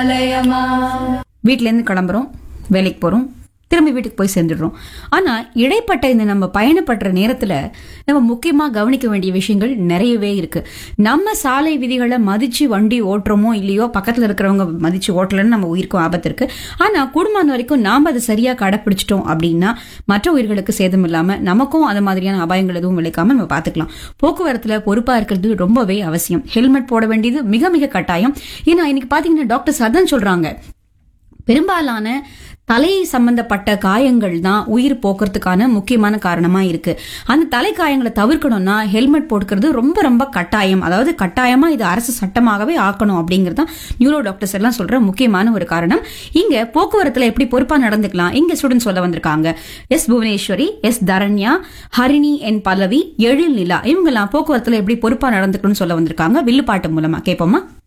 வீட்ல இருந்து கிளம்புறோம் வேலைக்கு போறோம் திரும்பி வீட்டுக்கு போய் சேர்ந்துடுறோம் ஆனா இடைப்பட்ட இந்த நம்ம பயணப்படுற நேரத்துல நம்ம முக்கியமா கவனிக்க வேண்டிய விஷயங்கள் நிறையவே இருக்கு நம்ம சாலை விதிகளை மதிச்சு வண்டி ஓட்டுறோமோ இல்லையோ பக்கத்துல இருக்கிறவங்க மதிச்சு ஓட்டலன்னு நம்ம உயிருக்கும் ஆபத்து இருக்கு ஆனா குடும்பம் வரைக்கும் நாம அதை சரியா கடைப்பிடிச்சிட்டோம் அப்படின்னா மற்ற உயிர்களுக்கு சேதம் இல்லாம நமக்கும் அது மாதிரியான அபாயங்கள் எதுவும் விளைக்காம நம்ம பாத்துக்கலாம் போக்குவரத்துல பொறுப்பா இருக்கிறது ரொம்பவே அவசியம் ஹெல்மெட் போட வேண்டியது மிக மிக கட்டாயம் ஏன்னா இன்னைக்கு பாத்தீங்கன்னா டாக்டர்ஸ் அதான் சொல்றாங்க பெரும்பாலான தலை சம்பந்தப்பட்ட காயங்கள் தான் உயிர் போக்குறதுக்கான முக்கியமான காரணமா இருக்கு அந்த தலை காயங்களை தவிர்க்கணும்னா ஹெல்மெட் போட்டுக்கிறது ரொம்ப ரொம்ப கட்டாயம் அதாவது கட்டாயமா இது அரசு சட்டமாகவே ஆக்கணும் அப்படிங்கிறது தான் நியூரோ டாக்டர்ஸ் எல்லாம் சொல்ற முக்கியமான ஒரு காரணம் இங்க போக்குவரத்துல எப்படி பொறுப்பா நடந்துக்கலாம் இங்க ஸ்டூடெண்ட் சொல்ல வந்திருக்காங்க S Bhuvaneswari S Dharanya Harini N Pallavi Ezhil Nila இவங்கெல்லாம் போக்குவரத்துல எப்படி பொறுப்பா நடந்துக்கணும்னு சொல்ல வந்திருக்காங்க வில்லுப்பாட்டு மூலமா கேட்போமா